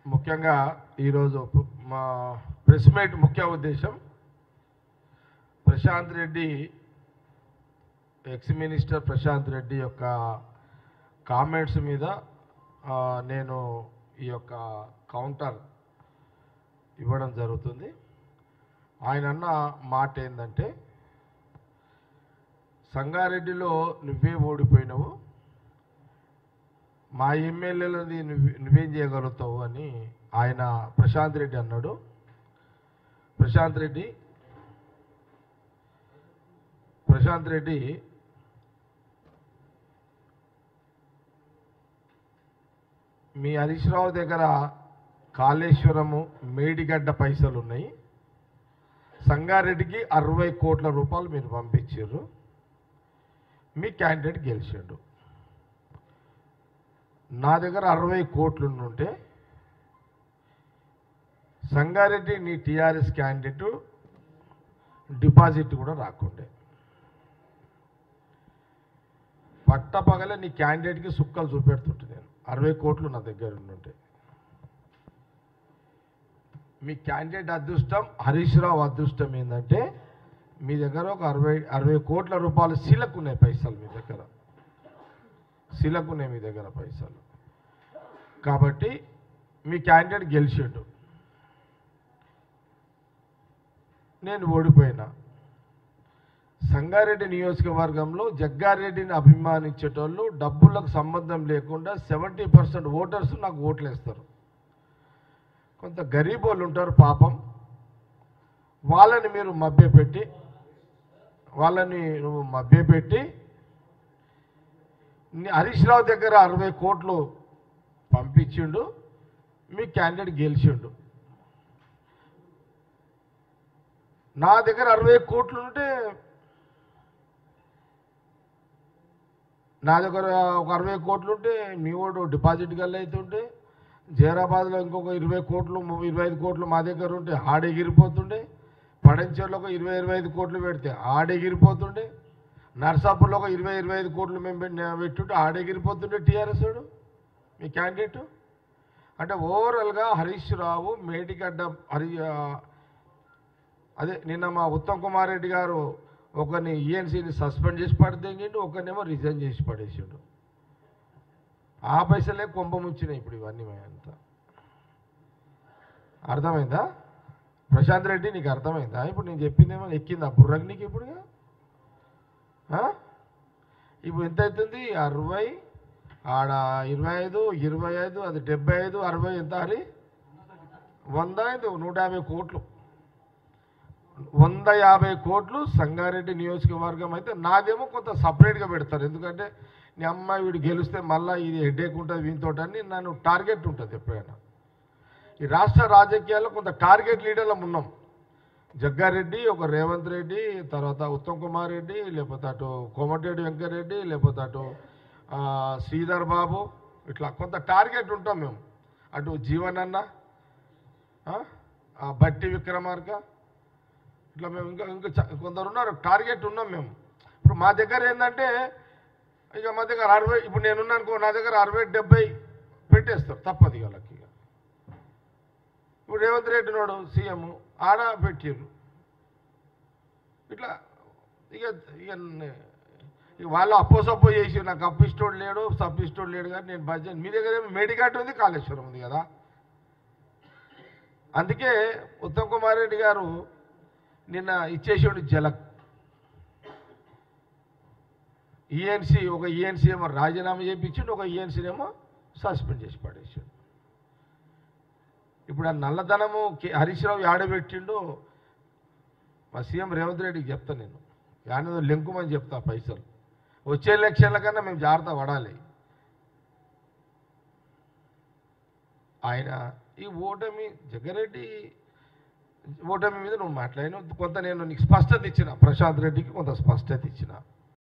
ముఖ్యంగా ఈరోజు పు- మా ప్రెస్ మీట్ ముఖ్య ఉద్దేశం ప్రశాంత్ రెడ్డి ఎక్స్ మినిస్టర్ ప్రశాంత్ రెడ్డి యొక్క కామెంట్స్ మీద ఆ, నేను ఈ యొక్క కౌంటర్ ఇవ్వడం జరుగుతుంది ఆయన అన్న మాట ఏంటంటే సంగారెడ్డిలో నువ్వే ఓడిపోయినావు మా ఎమ్మెల్యేలది నువ్వు నువ్వేం చేయగలుగుతావు అని ఆయన ప్రశాంత్ రెడ్డి అన్నాడు ప్రశాంత్ రెడ్డి ప్రశాంత్ రెడ్డి మీ హరీష్ రావు దగ్గర కాళేశ్వరము మేడిగడ్డ పైసలు ఉన్నాయి సంగారెడ్డికి అరవై కోట్ల రూపాయలు మీరు పంపించారు మీ క్యాండిడేట్ గెలిచాడు నా దగ్గర అరవై కోట్లు ఉంటే సంగారెడ్డి నీ టీఆర్ఎస్ క్యాండిడేట్ డిపాజిట్ కూడా రాకుండే పట్టపగలే నీ క్యాండిడేట్కి సుక్కలు చూపెడుతుంటే నేను అరవై కోట్లు నా దగ్గర ఉంటే మీ క్యాండిడేట్ అదృష్టం హరీష్ రావు అదృష్టం ఏంటంటే మీ దగ్గర ఒక అరవై అరవై కోట్ల రూపాయలు శీలకు ఉన్నాయి పైసలు మీ దగ్గర శీలకు ఉన్నాయి మీ దగ్గర పైసలు కాబట్టి మీ క్యాండిడేట్ గెలిచిండు నేను ఓడిపోయినా సంగారెడ్డి నియోజకవర్గంలో జగ్గారెడ్డిని అభిమానించేటోళ్ళు డబ్బులకు సంబంధం లేకుండా సెవెంటీ పర్సెంట్ ఓటర్స్ నాకు ఓట్లు వేస్తారు కొంత గరీబ్ వాళ్ళు ఉంటారు పాపం వాళ్ళని మీరు మభ్యపెట్టి వాళ్ళని నువ్వు మభ్యపెట్టి నీ హరీష్ రావు దగ్గర అరవై కోట్లు పంపించిండు మీ క్యాండిడేట్ గెలిచిండు నా దగ్గర అరవై కోట్లు ఉంటే నా దగ్గర ఒక అరవై కోట్లు ఉంటే మీ వాడు డిపాజిట్ గల్ల అవుతుంటే జైరాబాద్లో ఇంకొక ఇరవై కోట్లు ము- ఇరవై ఐదు కోట్లు మా దగ్గర ఉంటే ఆడెగిరిపోతుండే పడంచెర్లో ఒక ఇరవై ఇరవై ఐదు కోట్లు పెడితే ఆడెగిరిపోతుండే నర్సాపూర్లో ఒక ఇరవై ఇరవై ఐదు కోట్లు మేము పెట్టి- పెట్టుంటే ఆడెగిరిపోతుండే టీఆర్ఎస్ వాడు మీ క్యాండిడేట్ అంటే ఓవరాల్గా హరీష్ రావు మేటిగడ్డ హరి ఆ, అదే నిన్న మా ఉత్తమ్ కుమార్ రెడ్డి గారు ఒకరిని ఈఎన్సీని సస్పెండ్ చేసి పడదేంగిండు ఒకరినేమో రిజైన్ చేసి పడేసిండు ఆ పైసలే కొంప ముంచినాయి ఇప్పుడు ఇవన్నీ అంతా అర్థమైందా ప్రశాంత్ రెడ్డి నీకు అర్థమైందా ఇప్పుడు నేను చెప్పిందేమో ఎక్కిందా బుర్రకు నీకు ఇప్పుడు ఆ? ఇప్పుడు ఎంత అవుతుంది అరవై ఆడ ఇరవై ఐదు ఇరవై ఐదు అది డెబ్బై ఐదు అరవై ఎంత హరి వంద ఐదు నూట యాభై కోట్లు వంద యాభై కోట్లు సంగారెడ్డి నియోజకవర్గం అయితే నాదేమో కొంత సపరేట్గా పెడతారు ఎందుకంటే నీ అమ్మాయి వీడు గెలిస్తే మళ్ళీ ఇది హెడేక్ ఉంటుంది వీనితోటి అని నన్ను టార్గెట్ ఉంటుంది ఎప్పుడైనా ఈ రాష్ట్ర రాజకీయాల్లో కొంత టార్గెట్ లీడర్లో ఉన్నాం జగ్గారెడ్డి ఒక రేవంత్ రెడ్డి తర్వాత ఉత్తమ్ కుమార్ రెడ్డి లేకపోతే అటు కోమటిరెడ్డి వెంకరెడ్డి లేకపోతే అటు ఆ, శ్రీధర్ బాబు ఇట్లా కొంత టార్గెట్ ఉంటాం మేము అటు జీవన్ అన్న ఆ, ఆ బట్టి విక్రమార్క ఇట్లా మేము ఇంకా ఇంకా చ- కొందరు ఉన్నారు టార్గెట్ ఉన్నాం మేము ఇప్పుడు మా దగ్గర ఏంటంటే ఇక మా దగ్గర అరవై ఇప్పుడు నేనున్నా అనుకో నా దగ్గర అరవై డెబ్బై పెట్టేస్తారు తప్పదు ఇక వాళ్ళకి ఇక ఇప్పుడు రేవంత్ రెడ్డి నోడు సీఎం ఆడ పెట్టిర్రు ఇట్లా ఇక ఇక నే- ఇక వాళ్ళు అప్పో సప్పో చేసి నాకు అప్పు ఇష్టోడు లేడు సప్పు ఇష్టోడు లేడు కానీ నేను బడ్జెట్ మీ దగ్గర ఏమో మేడిఘాట్ ఉంది కాళేశ్వరం ఉంది కదా అందుకే ఉత్తమ్ కుమార్ రెడ్డి గారు నిన్న ఇచ్చేసాడు జలక్ ఈఎన్సీ ఒక ఈఎన్సీ ఏమో రాజీనామా చేయించిండు ఒక ఈఎన్సీ ఏమో సస్పెండ్ చేసి పడేసాడు ఇప్పుడు ఆ నల్లధనము కే- హరీష్ రావు ఆడబెట్టిండు మా సీఎం రేవంత్ రెడ్డికి చెప్తా నేను యానదో లెంకుమని చెప్తా పైసలు వచ్చే ఎలక్షన్ల కన్నా మేము జాగ్రత్త పడాలి ఆయన ఈ ఓటమి జగ్గారెడ్డి ఓటమి మీద నువ్వు మాట్లాడిన కొంత నేను నీకు స్పష్టత ఇచ్చిన ప్రశాంత్ రెడ్డికి కొంత స్పష్టత ఇచ్చిన